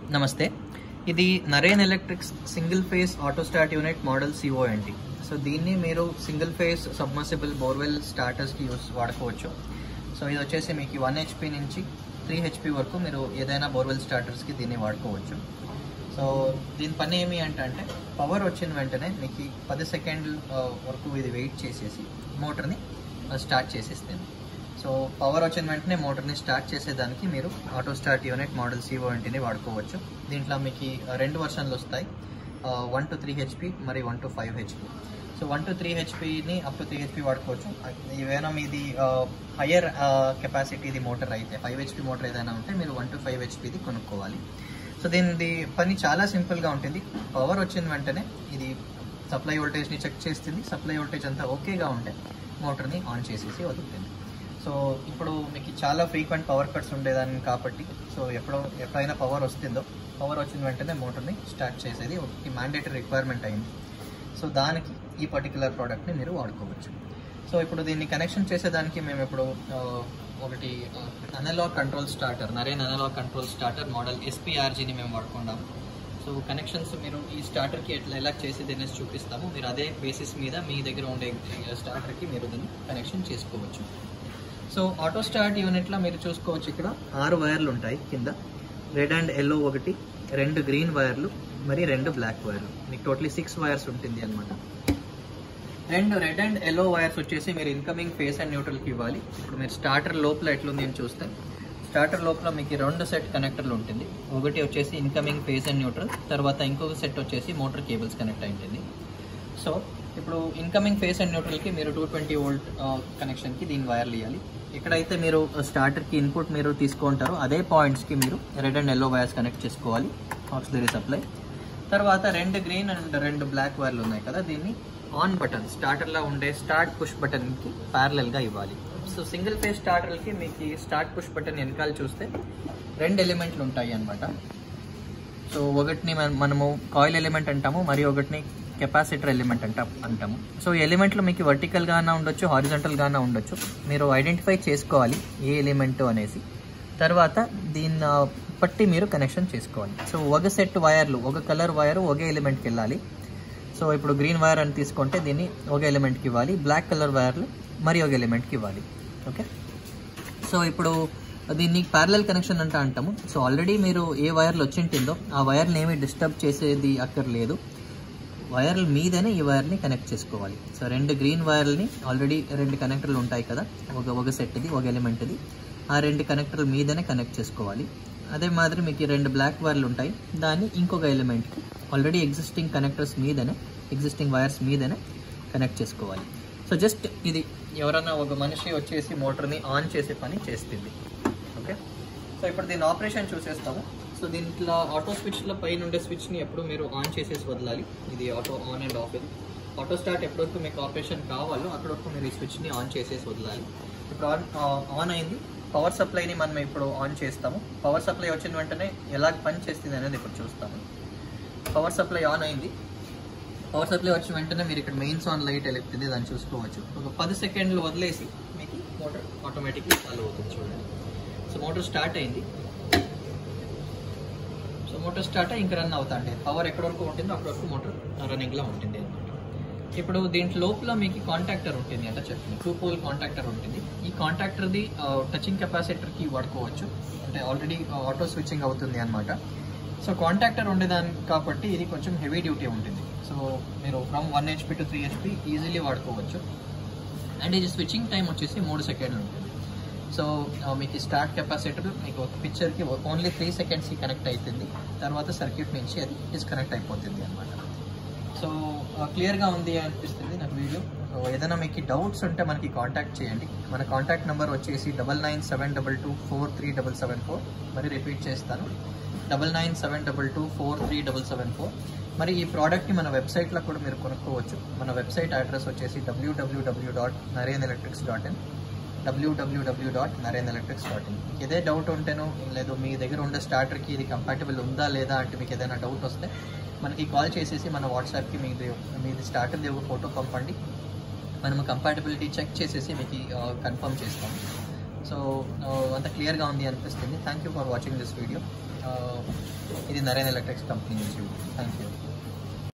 నమస్తే ఇది Naren electrics single phase auto start unit model C O N T so దీన్ని మీరు సింగిల్ ఫేస్ సబ్మర్సిబుల్ బోర్వెల్ స్టార్టర్స్కి యూస్ వాడుకోవచ్చు సో ఇది వచ్చేసి మీకు వన్ హెచ్పి నుంచి త్రీ హెచ్పి వరకు మీరు ఏదైనా బోర్వెల్ స్టార్టర్స్కి దీన్ని వాడుకోవచ్చు సో దీని పని ఏమి అంటే పవర్ వచ్చిన వెంటనే మీకు పది సెకండ్ల వరకు ఇది వెయిట్ చేసేసి మోటార్ని స్టార్ట్ చేసేస్తుంది సో పవర్ వచ్చిన వెంటనే మోటార్ని స్టార్ట్ చేసేదానికి మీరు auto start unit model C O ఇంటిని వాడుకోవచ్చు దీంట్లో మీకు రెండు వర్షన్లు వస్తాయి వన్ టు త్రీ హెచ్పి మరి one to five HP so one to three హెచ్పిని అప్ టు త్రీ హెచ్పి వాడుకోవచ్చు ఏదైనా మీది హయ్యర్ కెపాసిటీది మోటార్ అయితే ఫైవ్ హెచ్పి మోటార్ ఏదైనా ఉంటే మీరు వన్ టు ఫైవ్ హెచ్పిది కొనుక్కోవాలి సో దీనిది పని చాలా సింపుల్గా ఉంటుంది పవర్ వచ్చిన వెంటనే ఇది సప్లై వోల్టేజ్ని చెక్ చేస్తుంది సప్లై వోల్టేజ్ అంతా ఓకేగా ఉంటే మోటార్ని ఆన్ చేసేసి వదులుతుంది సో ఇప్పుడు మీకు చాలా ఫ్రీక్వెంట్ పవర్ కట్స్ ఉండేదాన్ని కాబట్టి సో ఎప్పుడో ఎప్పుడైనా పవర్ వస్తుందో పవర్ వచ్చిన వెంటనే మోటార్ని స్టార్ట్ చేసేది ఒకటి మ్యాండేటరీ రిక్వైర్మెంట్ అయింది సో దానికి ఈ పర్టికులర్ ప్రోడక్ట్ని మీరు వాడుకోవచ్చు సో ఇప్పుడు దీన్ని కనెక్షన్ చేసేదానికి మేము ఇప్పుడు ఆ, ఒకటి analog control starter Naren analog control starter model ఎస్పీఆర్జీని మేము వాడుకున్నాము సో కనెక్షన్స్ మీరు ఈ స్టార్టర్కి ఎట్లా ఎలా చేసేది అనేసి చూపిస్తాము మీరు అదే బేసిస్ మీద మీ దగ్గర ఉండే స్టార్టర్కి మీరు దీన్ని కనెక్షన్ చేసుకోవచ్చు సో ఆటో స్టార్ట్ యూనిట్లో మీరు చూసుకోవచ్చు ఇక్కడ ఆరు వైర్లు ఉంటాయి కింద రెడ్ అండ్ ఎల్లో ఒకటి రెండు గ్రీన్ వైర్లు మరి రెండు బ్లాక్ వైర్లు మీకు టోటలీ సిక్స్ వైర్స్ ఉంటుంది అనమాట రెండు రెడ్ అండ్ ఎల్లో వైర్స్ వచ్చేసి మీరు ఇన్కమింగ్ ఫేస్ అండ్ న్యూట్రల్కి ఇవ్వాలి ఇప్పుడు మీరు స్టార్టర్ లోపల ఎట్లుంది అని చూస్తే స్టార్టర్ లోపల మీకు రెండు సెట్ కనెక్టర్లు ఉంటుంది ఒకటి వచ్చేసి ఇన్కమింగ్ ఫేస్ అండ్ న్యూట్రల్ తర్వాత ఇంకొక సెట్ వచ్చేసి మోటార్ కేబుల్స్ కనెక్ట్ అయి ఉంటుంది సో ఇప్పుడు ఇన్కమింగ్ ఫేస్ అండ్ న్యూట్రల్కి మీరు టూ ట్వంటీ వోల్ట్ కనెక్షన్కి దీని వైర్లు ఇవ్వాలి ఎక్కడైతే మీరు స్టార్టర్కి ఇన్పుట్ మీరు తీసుకుంటారో అదే పాయింట్స్కి మీరు red and yellow wires connect చేసుకోవాలి ఆక్సిలరీ సప్లై తర్వాత రెండు గ్రీన్ అండ్ రెండు బ్లాక్ వైర్లు ఉన్నాయి కదా దీన్ని ఆన్ బటన్ స్టార్టర్లో ఉండే స్టార్ట్ పుష్ బటన్కి ప్యారలల్గా ఇవ్వాలి సో సింగిల్ ఫేస్ స్టార్టర్కి మీకు ఈ స్టార్ట్ పుష్ బటన్ వెనకాల చూస్తే రెండు ఎలిమెంట్లు ఉంటాయి అన్నమాట సో ఒకటిని మన- మనము కాయిల్ ఎలిమెంట్ అంటాము మరి ఒకటిని కెపాసిటర్ ఎలిమెంట్ అంట అంటాము సో ఈ ఎలిమెంట్లు మీకు వర్టికల్గానే ఉండొచ్చు హారిజంటల్గానే ఉండొచ్చు మీరు ఐడెంటిఫై చేసుకోవాలి ఏ ఎలిమెంట్ అనేసి తర్వాత దీన్ని పట్టి మీరు కనెక్షన్ చేసుకోవాలి సో ఒక సెట్ వైర్లు ఒక కలర్ వైర్ ఒకే ఎలిమెంట్కి వెళ్ళాలి సో ఇప్పుడు గ్రీన్ వైర్ అని తీసుకుంటే దీన్ని ఒక ఎలిమెంట్కి ఇవ్వాలి బ్లాక్ కలర్ వైర్లు మరి ఒక ఎలిమెంట్కి ఇవ్వాలి ఓకే సో ఇప్పుడు దీన్ని ప్యారలల్ కనెక్షన్ అంట అంటాము సో ఆల్రెడీ మీరు ఏ వైర్లు వచ్చింటుందో ఆ వైర్ని ఏమీ డిస్టర్బ్ చేసేది అక్కర్లేదు వైర్ల మీదనే ఈ వైర్ని కనెక్ట్ చేసుకోవాలి సో రెండు గ్రీన్ వైర్లని ఆల్రెడీ రెండు కనెక్టర్లు ఉంటాయి కదా ఒక ఒక సెట్ది ఒక ఎలిమెంట్ది ఆ రెండు కనెక్టర్ల మీదనే కనెక్ట్ చేసుకోవాలి అదే మాదిరి మీకు ఈ రెండు బ్లాక్ వైర్లు ఉంటాయి దాన్ని ఇంకొక ఎలిమెంట్కి ఆల్రెడీ ఎగ్జిస్టింగ్ కనెక్టర్స్ మీదనే ఎగ్జిస్టింగ్ వైర్స్ మీదనే కనెక్ట్ చేసుకోవాలి సో జస్ట్ ఇది ఎవరైనా ఒక మనిషి వచ్చేసి మోటార్ని ఆన్ చేసే పని చేస్తుంది ఓకే సో ఇప్పుడు దీని ఆపరేషన్ చూసేస్తాము సో దీంట్లో ఆటో స్విచ్ల పైన ఉండే స్విచ్ని ఎప్పుడు మీరు ఆన్ చేసేసి వదలాలి ఇది ఆటో ఆన్ అండ్ ఆఫ్ ఇది ఆటో స్టార్ట్ ఎప్పటివరకు మీకు ఆపరేషన్ కావాలో అక్కడ వరకు మీరు ఈ స్విచ్ని ఆన్ చేసేసి వదలాలి ఇప్పుడు ఆన్ ఆన్ అయింది పవర్ సప్లైని మనం ఇప్పుడు ఆన్ చేస్తాము పవర్ సప్లై వచ్చిన వెంటనే ఎలా పని చేస్తుంది అనేది ఇప్పుడు చూస్తాము పవర్ సప్లై ఆన్ అయింది పవర్ సప్లై వచ్చిన వెంటనే మీరు ఇక్కడ మెయిన్స్ ఆన్ లైట్ వెలుగుతుంది దాన్ని చూసుకోవచ్చు ఒక పది సెకండ్లు వదిలేసి మీకు మోటార్ ఆటోమేటిక్లీ చాలు అవుతుంది చూడండి సో మోటార్ స్టార్ట్ అయింది సో మోటార్ స్టార్ట్ అయ్యి ఇంకా రన్ అవుతా అంటే పవర్ ఎక్కడ వరకు ఉంటుందో అక్కడ వరకు మోటార్ రన్నింగ్లో ఉంటుంది అనమాట ఇప్పుడు దీంట్లో లోపల మీకు కాంటాక్టర్ ఉంటుంది అంటే చెప్పింది టూ పోల్ కాంటాక్టర్ ఉంటుంది ఈ కాంటాక్టర్ది టచింగ్ కెపాసిటర్కి వాడుకోవచ్చు అంటే ఆల్రెడీ ఆటో స్విచ్చింగ్ అవుతుంది అనమాట సో కాంటాక్టర్ ఉండేదాని కాబట్టి ఇది కొంచెం హెవీ డ్యూటీ ఉంటుంది సో మీరు from one HP to three HP easily వాడుకోవచ్చు అండ్ ఇది స్విచ్చింగ్ టైం వచ్చేసి మూడు సెకండ్లు ఉంటుంది సో ఆ, మీకు స్టార్ట్ కెపాసిటర్ మీకు ఒక పిక్చర్కి ఓన్లీ త్రీ సెకండ్స్కి కనెక్ట్ అవుతుంది తర్వాత సర్క్యూట్ నుంచి అది డిస్కనెక్ట్ అయిపోతుంది అనమాట సో క్లియర్గా ఉంది అనిపిస్తుంది నాకు వీడియో సో ఏదైనా మీకు డౌట్స్ ఉంటే మనకి కాంటాక్ట్ చేయండి మన కాంటాక్ట్ నెంబర్ వచ్చేసి double nine seven double two four three double seven four మరి రిపీట్ చేస్తాను double nine seven double two four three double seven four మరి ఈ ప్రోడక్ట్ని మన వెబ్సైట్లో కూడా మీరు కొనుక్కోవచ్చు మన వెబ్సైట్ అడ్రస్ వచ్చేసి W W W dot Naren electrics dot in W W W dot Naren electrics dot in ఇదే డౌట్ ఉంటేనో లేదు మీ దగ్గర ఉండే స్టార్టర్కి ఇది కంపాటబుల్ ఉందా లేదా అంటే మీకు ఏదైనా డౌట్ వస్తే మనకి కాల్ చేసేసి మన వాట్సాప్కి మీది మీది స్టార్టర్ది ఒక ఫోటో పంపండి మనము కంపాటబిలిటీ చెక్ చేసేసి మీకు కన్ఫర్మ్ చేస్తాం సో అంత క్లియర్గా ఉంది అనిపిస్తుంది thank you for watching this video ఇది నరేన్ ఎలక్ట్రిక్స్ కంపెనీ నుంచి థ్యాంక్ యూ